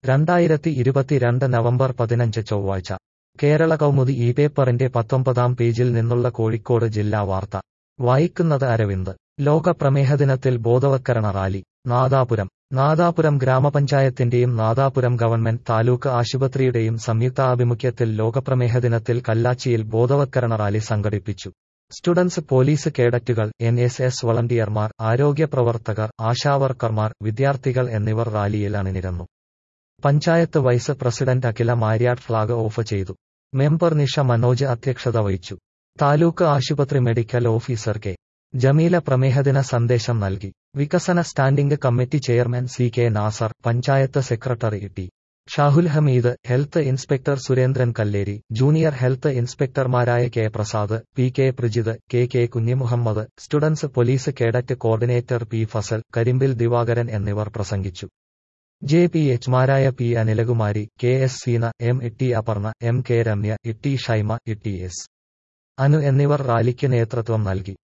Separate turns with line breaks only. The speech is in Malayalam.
രണ്ടായിരത്തി ഇരുപത്തിരണ്ട് നവംബർ പതിനഞ്ച് ചൊവ്വാഴ്ച കേരള കൗമുദി ഈ പേപ്പറിന്റെ പത്തൊമ്പതാം പേജിൽ നിന്നുള്ള കോഴിക്കോട് ജില്ലാ വാർത്ത വായിക്കുന്നത് അരവിന്ദ് ലോക പ്രമേഹ ദിനത്തിൽ ബോധവത്കരണ റാലി നാദാപുരം നാദാപുരം ഗ്രാമപഞ്ചായത്തിന്റെയും നാദാപുരം ഗവൺമെന്റ് താലൂക്ക് ആശുപത്രിയുടെയും സംയുക്താഭിമുഖ്യത്തിൽ ലോകപ്രമേഹ ദിനത്തിൽ കല്ലാച്ചിയിൽ ബോധവത്കരണ റാലി സംഘടിപ്പിച്ചു സ്റ്റുഡൻസ് പോലീസ് കേഡറ്റുകൾ എൻ എസ് എസ് വളണ്ടിയർമാർ ആരോഗ്യ പ്രവർത്തകർ ആശാവർക്കർമാർ വിദ്യാർത്ഥികൾ എന്നിവർ റാലിയിൽ അണിനിരന്നു panchayat vice president Akhila Maryad flag off ചെയ്തു മെമ്പർ നിഷ മനോജ് അധ്യക്ഷത വഹിച്ചു താലൂക്ക് ആശുപത്രി മെഡിക്കൽ ഓഫീസർ കെ ജമീല പ്രമേഹദിന സന്ദേശം നൽകി വികസന standing committee chairman C K Nasar panchayat secretary T Shahul Hameed health inspector Surendran Kalleri junior health ഇൻസ്പെക്ടർമാരായ K Prasad P K Prajith K K Kunhimuhammed students police cadet coordinator P Fasal Karimbil Divakaran എന്നിവർ പ്രസംഗിച്ചു ജെ പി എച്ച്മാരായ P Anilakumari K S Seena M ഇട്ടി അപർണ എം കെ രമ്യ ഇട്ടി ഷൈമ ഇട്ടി എസ് അനു എന്നിവർ റാലിക്ക് നേതൃത്വം നൽകി